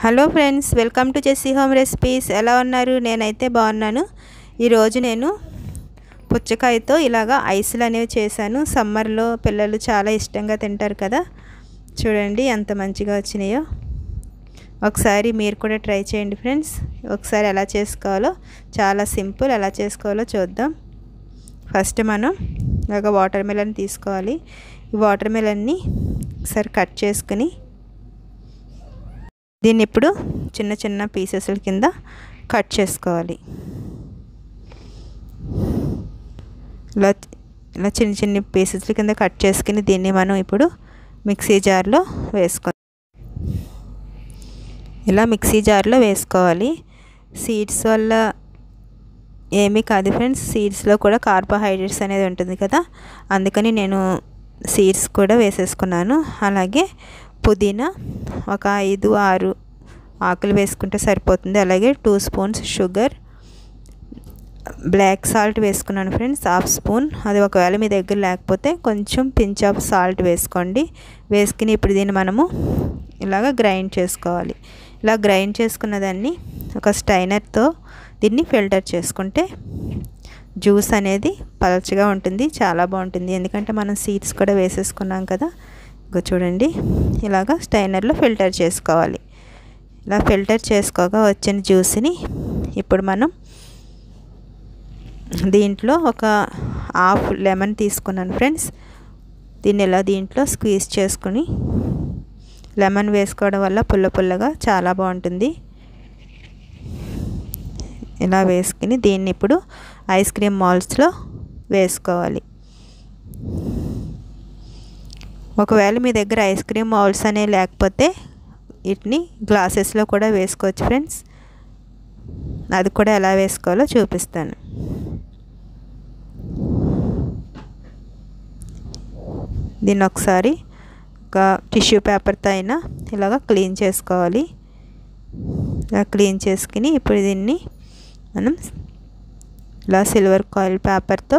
hello friends welcome to Jessie home recipes ఎలా ఉన్నారు నేనైతే బాగున్నాను ఈరోజు నేను పుచ్చకాయతో ఇలాగా ఐస్లు అనేవి చేశాను సమ్మర్లో పిల్లలు చాలా ఇష్టంగా తింటారు కదా చూడండి ఎంత మంచిగా వచ్చినాయో ఒకసారి మీరు కూడా ట్రై చేయండి ఫ్రెండ్స్ ఒకసారి ఎలా చేసుకోవాలో చాలా సింపుల్ ఎలా చేసుకోవాలో చూద్దాం ఫస్ట్ మనం ఇలాగ వాటర్ మిలన్ తీసుకోవాలి ఈ వాటర్ మిలన్ని ఒకసారి కట్ చేసుకుని దీన్ని ఇప్పుడు చిన్న చిన్న పీసెస్ల కింద కట్ చేసుకోవాలి ఇలా ఇలా చిన్న చిన్న పీసెస్ల కింద కట్ చేసుకుని దీన్ని మనం ఇప్పుడు మిక్సీ జార్లో వేసుకోవాలి ఇలా మిక్సీ జార్లో వేసుకోవాలి సీడ్స్ వల్ల ఏమీ కాదు ఫ్రెండ్స్ సీడ్స్లో కూడా కార్బోహైడ్రేట్స్ అనేది ఉంటుంది కదా అందుకని నేను సీడ్స్ కూడా వేసేసుకున్నాను అలాగే పుదీనా ఒక ఐదు ఆరు ఆకులు వేసుకుంటే సరిపోతుంది అలాగే two spoons sugar black salt వేసుకున్నాను ఫ్రెండ్స్ హాఫ్ స్పూన్ అది ఒకవేళ మీ దగ్గర లేకపోతే కొంచెం పించ్ ఆఫ్ సాల్ట్ వేసుకోండి వేసుకుని ఇప్పుడు దీన్ని మనము ఇలాగ గ్రైండ్ చేసుకోవాలి ఇలా గ్రైండ్ చేసుకున్న దాన్ని ఒక స్టైనర్తో దీన్ని ఫిల్టర్ చేసుకుంటే జ్యూస్ అనేది పలచగా ఉంటుంది చాలా బాగుంటుంది ఎందుకంటే మనం సీడ్స్ కూడా వేసేసుకున్నాం కదా ఇగో చూడండి ఇలాగ స్టైనర్లో ఫిల్టర్ చేసుకోవాలి ఇలా ఫిల్టర్ చేసుకోగా వచ్చిన జ్యూస్ని ఇప్పుడు మనం దీంట్లో ఒక హాఫ్ లెమన్ తీసుకున్నాను ఫ్రెండ్స్ దీన్ని ఇలా దీంట్లో స్క్వీజ్ చేసుకుని లెమన్ వేసుకోవడం వల్ల పుల్ల పుల్లగా చాలా బాగుంటుంది ఇలా వేసుకుని దీన్ని ఇప్పుడు ఐస్ క్రీమ్ మాల్స్లో వేసుకోవాలి ఒకవేళ మీ దగ్గర ఐస్ క్రీమ్ మౌల్స్ అనేవి లేకపోతే వీటిని గ్లాసెస్లో కూడా వేసుకోవచ్చు ఫ్రెండ్స్ అది కూడా ఎలా వేసుకోవాలో చూపిస్తాను దీన్ని ఒకసారి ఒక టిష్యూ పేపర్తో అయినా ఇలాగ క్లీన్ చేసుకోవాలి ఇలా క్లీన్ చేసుకుని ఇప్పుడు దీన్ని మనం ఇలా సిల్వర్ కాయిల్ పేపర్తో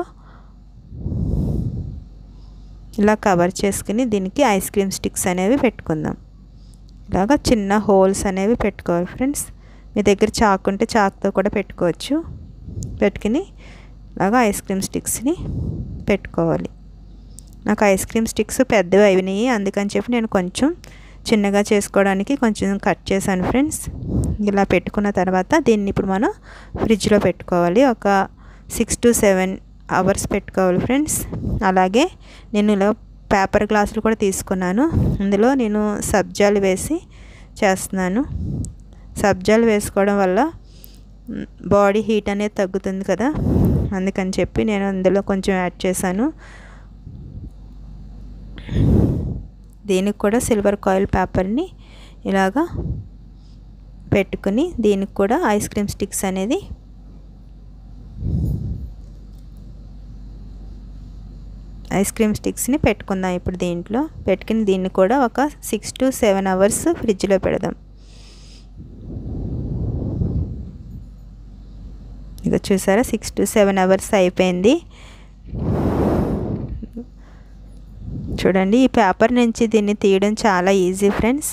ఇలా కవర్ చేసుకుని దీనికి ఐస్ క్రీమ్ స్టిక్స్ అనేవి పెట్టుకుందాం ఇలాగ చిన్న హోల్స్ అనేవి పెట్టుకోవాలి ఫ్రెండ్స్ మీ దగ్గర చాకు ఉంటే చాకుతో కూడా పెట్టుకోవచ్చు పెట్టుకుని ఇలాగ ఐస్ క్రీమ్ స్టిక్స్ని పెట్టుకోవాలి నాకు ఐస్ క్రీమ్ స్టిక్స్ పెద్దవి అయినాయి అందుకని చెప్పి నేను కొంచెం చిన్నగా చేసుకోవడానికి కొంచెం కట్ చేశాను ఫ్రెండ్స్ ఇలా పెట్టుకున్న తర్వాత దీన్ని ఇప్పుడు మనం ఫ్రిడ్జ్లో పెట్టుకోవాలి ఒక సిక్స్ టు సెవెన్ అవర్స్ పెట్టుకోవాలి ఫ్రెండ్స్ అలాగే నేను ఇలా పేపర్ గ్లాసులు కూడా తీసుకున్నాను ఇందులో నేను సబ్జాలు వేసి చేస్తున్నాను సబ్జాలు వేసుకోవడం వల్ల బాడీ హీట్ అనేది తగ్గుతుంది కదా అందుకని చెప్పి నేను అందులో కొంచెం యాడ్ చేశాను దీనికి కూడా సిల్వర్ కాయిల్ పేపర్ని ఇలాగా పెట్టుకుని దీనికి కూడా ఐస్ క్రీమ్ స్టిక్స్ అనేది ఐస్ క్రీమ్ స్టిక్స్ని పెట్టుకుందాం ఇప్పుడు దీంట్లో పెట్టుకుని దీన్ని కూడా ఒక సిక్స్ టు సెవెన్ అవర్స్ ఫ్రిడ్జ్లో పెడదాం ఇక చూసారా సిక్స్ టు సెవెన్ అవర్స్ అయిపోయింది చూడండి ఈ పేపర్ నుంచి దీన్ని తీయడం చాలా ఈజీ ఫ్రెండ్స్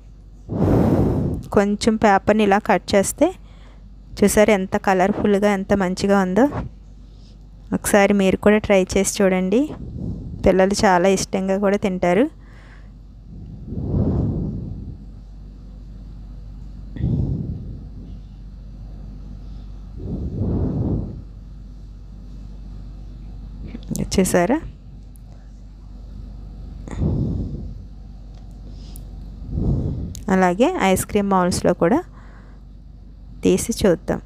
కొంచెం పేపర్ని ఇలా కట్ చేస్తే చూసారు ఎంత కలర్ఫుల్గా ఎంత మంచిగా ఉందో ఒకసారి మీరు కూడా ట్రై చేసి చూడండి పిల్లలు చాలా ఇష్టంగా కూడా తింటారు చూసారా అలాగే ఐస్ క్రీమ్ మౌల్స్లో కూడా తీసి చూద్దాం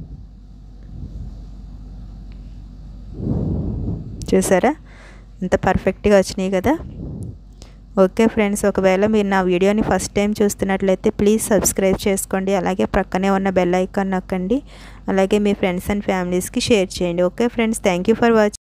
చూసారా ఎంత పర్ఫెక్ట్గా వచ్చినాయి కదా ఓకే ఫ్రెండ్స్ ఒకవేళ మీరు నా వీడియోని ఫస్ట్ టైం చూస్తున్నట్లయితే ప్లీజ్ సబ్స్క్రైబ్ చేసుకోండి అలాగే ప్రక్కనే ఉన్న బెల్ ఐకాన్ నొక్కండి అలాగే మీ ఫ్రెండ్స్ అండ్ ఫ్యామిలీస్కి షేర్ చేయండి okay friends thank you for watching